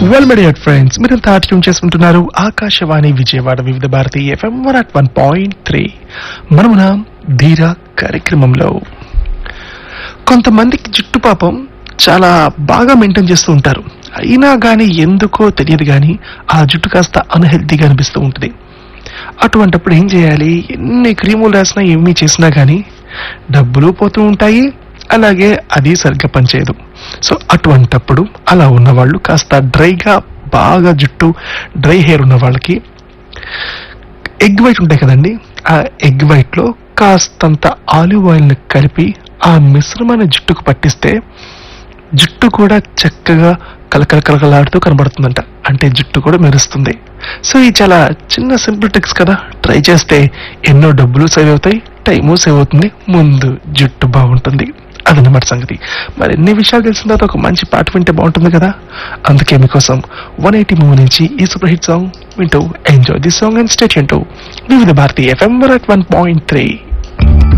well media friends మీరంతా tune చేసుకుంటున్నారు Akashvani Vijayawada Vividh Bharati FM one at one point three మనమున ధీర కార్యక్రమంలో కొంతమందికి జుట్టు పాపం చాలా బాగా మెయింటైన్ చేస్తూ ఉంటారు అయినా కానీ ఎందుకో తెలియదు కానీ ఆ జుట్టు కాస్త అన్హెల్తీగా అనిపిస్తూ ఉంటుంది అటువంటప్పుడు ఏం చేయాలి ఎన్ని క్రీములు రాసినా ఏమీ చేసినా కానీ డబ్బులు పోతూ ఉంటాయి అలాగే అది సరిగ్గా పనిచేయదు సో అటువంటప్పుడు అలా ఉన్న వాళ్ళు కాస్త డ్రైగా బాగా జుట్టు డ్రై హెయిర్ ఉన్న వాళ్ళకి ఎగ్ వైట్ ఉంటాయి కదండి ఆ ఎగ్ వైట్ లో కాస్తంత ఆలివ్ ఆయిల్ ని కలిపి ఆ మిశ్రమాన్ని జుట్టుకు పట్టిస్తే జుట్టు కూడా చక్కగా కలకల కలకలాడుతూ కనబడుతుందంట అంటే జుట్టు కూడా మెరుస్తుంది సో ఈ చాలా చిన్న సింపుల్ ట్రిక్స్ కదా ట్రై చేస్తే ఎన్నో డబ్బులు సేవ్ అవుతాయి టైము సేవ్ అవుతుంది ముందు జుట్టు బాగుంటుంది అదన్నమాట సంగతి మరి ఎన్ని విషయాలు తెలిసిన తర్వాత ఒక మంచి పాట వింటే బాగుంటుంది కదా అందుకే మీకోసం వన్ ఎయిటీ మూవీ నుంచి ఈ సూపర్ హిట్ సాంగ్ వింటూ enjoy the song and state వింటూ Vividh Bharati FM one point three